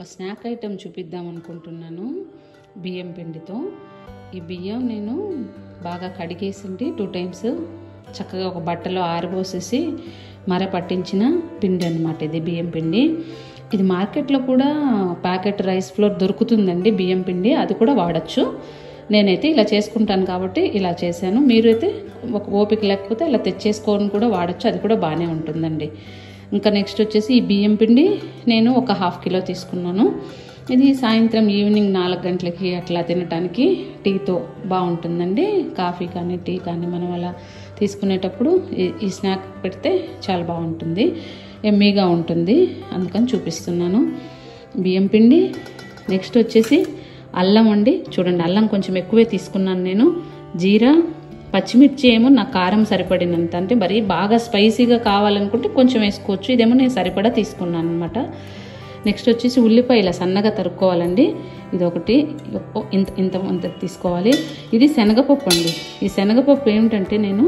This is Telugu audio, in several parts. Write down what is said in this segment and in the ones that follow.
ఒక స్నాక్ ఐటెం చూపిద్దాం అనుకుంటున్నాను బియ్యం పిండితో ఈ బియ్యం నేను బాగా కడిగేసింది టూ టైమ్స్ చక్కగా ఒక బట్టలో ఆరబోసేసి మర పట్టించిన పిండి అనమాట ఇది బియ్యం పిండి ఇది మార్కెట్లో కూడా ప్యాకెట్ రైస్ ఫ్లోర్ దొరుకుతుందండి బియ్యం పిండి అది కూడా వాడచ్చు నేనైతే ఇలా చేసుకుంటాను కాబట్టి ఇలా చేశాను మీరు అయితే ఒక ఓపిక లేకపోతే ఇలా తెచ్చేసుకొని కూడా వాడచ్చు అది కూడా బాగానే ఉంటుందండి ఇంకా నెక్స్ట్ వచ్చేసి ఈ బియ్యం పిండి నేను ఒక హాఫ్ కిలో తీసుకున్నాను ఇది సాయంత్రం ఈవినింగ్ నాలుగు గంటలకి అట్లా తినటానికి టీతో బాగుంటుందండి కాఫీ కానీ టీ కానీ మనం అలా తీసుకునేటప్పుడు ఈ ఈ స్నాక్ పెడితే చాలా బాగుంటుంది ఎమ్మీగా ఉంటుంది అందుకని చూపిస్తున్నాను బియ్యం పిండి నెక్స్ట్ వచ్చేసి అల్లం అండి చూడండి అల్లం కొంచెం ఎక్కువే తీసుకున్నాను నేను జీరా పచ్చిమిర్చి ఏమో నా కారం సరిపడినంత అంటే మరీ బాగా స్పైసీగా కావాలనుకుంటే కొంచెం వేసుకోవచ్చు ఇదేమో నేను సరిపడా తీసుకున్నాను అనమాట నెక్స్ట్ వచ్చేసి ఉల్లిపాయ ఇలా సన్నగా తరుక్కోవాలండి ఇది ఒకటి ఓ- ఇంత ఇంత ఇంత తీసుకోవాలి ఇది శనగపప్పు అండి ఈ శనగపప్పు ఏమిటంటే నేను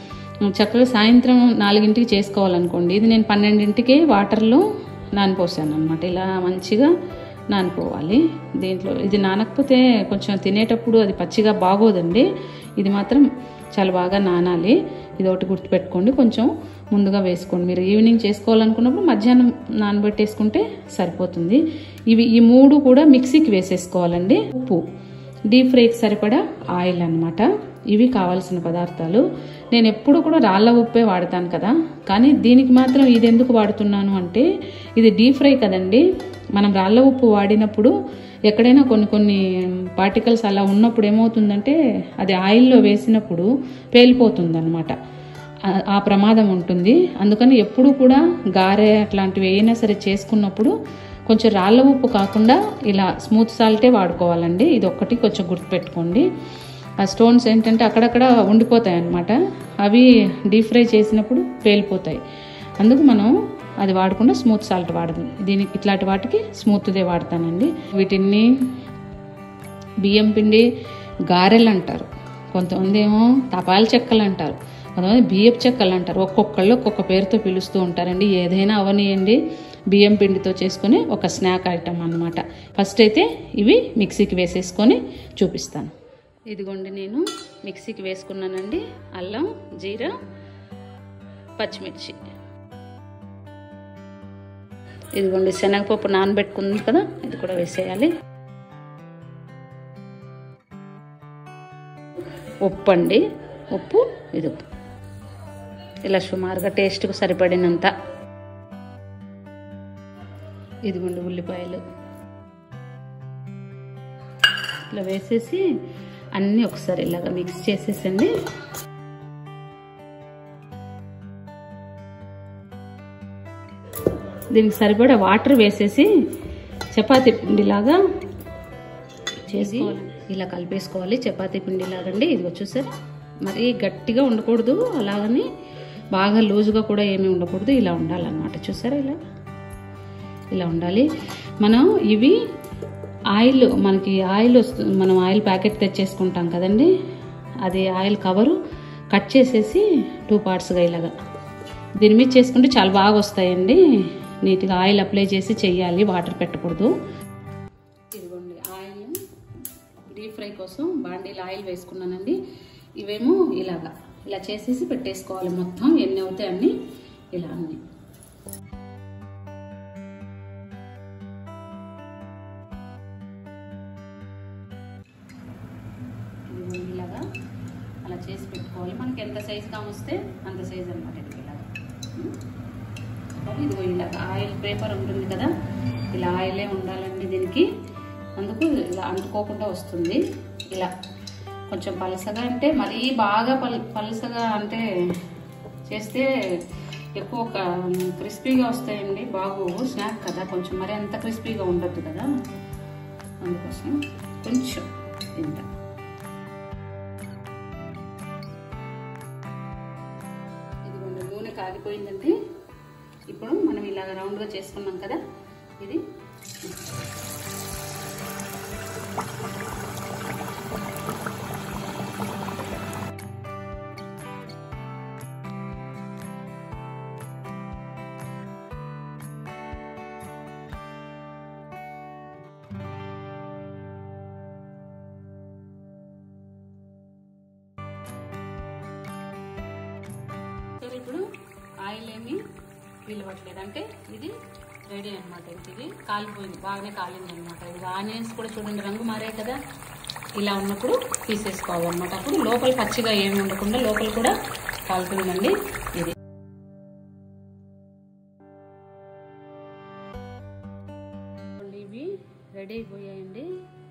చక్కగా సాయంత్రం నాలుగింటికి చేసుకోవాలనుకోండి ఇది నేను పన్నెండింటికి వాటర్లో నానిపోసాను అనమాట ఇలా మంచిగా నానిపోవాలి దీంట్లో ఇది నానకపోతే కొంచెం తినేటప్పుడు అది పచ్చిగా బాగోదండి ఇది మాత్రం చాలా బాగా నానాలి ఇది ఒకటి గుర్తుపెట్టుకోండి కొంచెం ముందుగా వేసుకోండి మీరు ఈవినింగ్ చేసుకోవాలనుకున్నప్పుడు మధ్యాహ్నం నానబెట్టేసుకుంటే సరిపోతుంది ఇవి ఈ మూడు కూడా మిక్సీకి వేసేసుకోవాలండి ఉప్పు డీప్ ఫ్రైకి సరిపడా ఆయిల్ అన్నమాట ఇవి కావాల్సిన పదార్థాలు నేను ఎప్పుడు కూడా రాళ్ళ ఉప్పే వాడతాను కదా కానీ దీనికి మాత్రం ఇది ఎందుకు వాడుతున్నాను అంటే ఇది డీప్ ఫ్రై కదండి మనం రాళ్ళ ఉప్పు వాడినప్పుడు ఎక్కడైనా కొన్ని కొన్ని పార్టికల్స్ అలా ఉన్నప్పుడు ఏమవుతుందంటే అది ఆయిల్లో వేసినప్పుడు పేలిపోతుంది ఆ- ఆ ప్రమాదం ఉంటుంది అందుకని ఎప్పుడు కూడా గారె అట్లాంటివి ఏమైనా సరే చేసుకున్నప్పుడు కొంచెం రాళ్ళ ఉప్పు కాకుండా ఇలా స్మూత్ సాల్టే వాడుకోవాలండి ఇది ఒక్కటి కొంచెం గుర్తుపెట్టుకోండి ఆ స్టోన్స్ ఏంటంటే అక్కడక్కడ ఉండిపోతాయి అన్నమాట అవి డీప్ ఫ్రై చేసినప్పుడు పేలిపోతాయి అందుకు మనం అది వాడకుండా స్మూత్ సాల్ట్ వాడదు దీనికి ఇట్లాంటి వాటికి స్మూత్దే వాడతానండి వీటిని బియ్యం పిండి గారెలు అంటారు కొంతమంది ఏమో తపాల చెక్కలు అంటారు కొంతమంది బియ్యపు చెక్కలు అంటారు ఒక్కొక్కళ్ళు ఒక్కొక్క పేరుతో పిలుస్తూ ఉంటారండి ఏదైనా అవనియండి బియ్యం పిండితో చేసుకొని ఒక స్నాక్ ఐటమ్ అన్నమాట ఫస్ట్ అయితే ఇవి మిక్సీకి వేసేసుకొని చూపిస్తాను ఇదిగోండి నేను మిక్సీకి వేసుకున్నానండి అల్లం జీరా పచ్చిమిర్చి ఇదిగోండి శనగపప్పు నానబెట్టుకుంది కదా ఇది కూడా వేసేయాలి ఉప్పు అండి ఉప్పు ఇది ఇలా సుమారుగా టేస్ట్కు సరిపడినంత ఇదిగోండి ఉల్లిపాయలు ఇలా వేసేసి అన్నీ ఒకసారి ఇలాగ మిక్స్ చేసేసండి దీనికి సరిపడా వాటర్ వేసేసి చపాతీ పిండిలాగా చేసుకోవాలి ఇలా కలిపేసుకోవాలి చపాతీ పిండి లాగండి ఇదిగో చూసారు మరి గట్టిగా ఉండకూడదు అలాగని బాగా లూజుగా కూడా ఏమీ ఉండకూడదు ఇలా ఉండాలన్నమాట చూసారా ఇలా ఇలా ఉండాలి మనం ఇవి ఆయిల్ మనకి ఆయిల్ వస్తుంది మనం ఆయిల్ ప్యాకెట్ తెచ్చేసుకుంటాం కదండి అది ఆయిల్ కవరు కట్ చేసేసి టూ పార్ట్స్గా ఇలాగా దీని మీద చేసుకుంటే చాలా బాగా వస్తాయండి నీట్గా ఆయిల్ అప్లై చేసి చెయ్యాలి వాటర్ పెట్టకూడదు ఇదిగోండి ఆయిల్ డీప్ ఫ్రై కోసం బాండీలో ఆయిల్ వేసుకున్నానండి ఇవేమో ఇలాగా ఇలా చేసేసి పెట్టేసుకోవాలి మొత్తం ఎన్ని అవుతాయి అన్ని ఇలా అన్ని ఇదిగోండి ఇలాగా అలా చేసి పెట్టుకోవాలి మనకి ఎంత సైజు కామొస్తే అంత సైజు అనమాట ఇది ఇలాగా ఉం? మరి ఇదిగో ఇలాగ ఆయిల్ పేపర్ ఉంటుంది కదా ఇలా ఆయిలే ఉండాలండి దీనికి అందుకు ఇలా అంటుకోకుండా వస్తుంది ఇలా కొంచెం పలసగా అంటే మరీ బాగా పల్ పలసగా అంటే చేస్తే ఎక్కువ ఒక క్రిస్పీగా వస్తాయండి బాగు స్నాక్ కదా కొంచెం మరి అంత క్రిస్పీగా ఉండద్దు కదా అందుకోసం కొంచెం ఇంత ఇదిగోండి నూనె కాగిపోయిందండి ఇప్పుడు మనం ఇలాగ రౌండ్గా చేసుకున్నాం కదా ఇది ఇప్పుడు ఆయిల్ ఏమి పిలవట్లేదు అంటే ఇది రెడీ అనమాట ఇది కాలిపోయింది బాగానే కాలింది అనమాట ఇది ఆనియన్స్ కూడా చూడండి రంగు మారే కదా ఇలా ఉన్నప్పుడు తీసేసుకోవాలన్నమాట అప్పుడు లోపల పచ్చిగా ఏమి ఉండకుండా లోపల కూడా కాలుతుందండి ఇది చూడండి, ఇవి రెడీ అయిపోయాయండి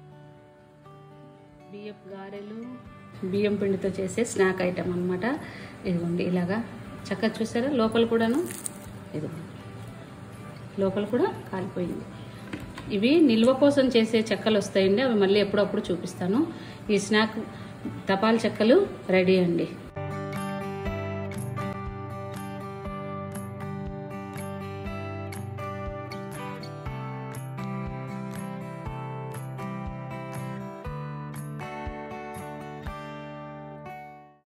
బియ్యపు గారెలు బియ్యం పిండితో చేసే స్నాక్ ఐటమ్ అనమాట ఇదిగోండి ఇలాగా చక్కగా చూసారా లోపల కూడాను ఇదిగోండి లోపల కూడా కాలిపోయింది ఇవి నిల్వ కోసం చేసే చెక్కలు వస్తాయండి అవి మళ్ళీ ఎప్పుడప్పుడు చూపిస్తాను ఈ స్నాక్ తపాల్ చెక్కలు రెడీ అండి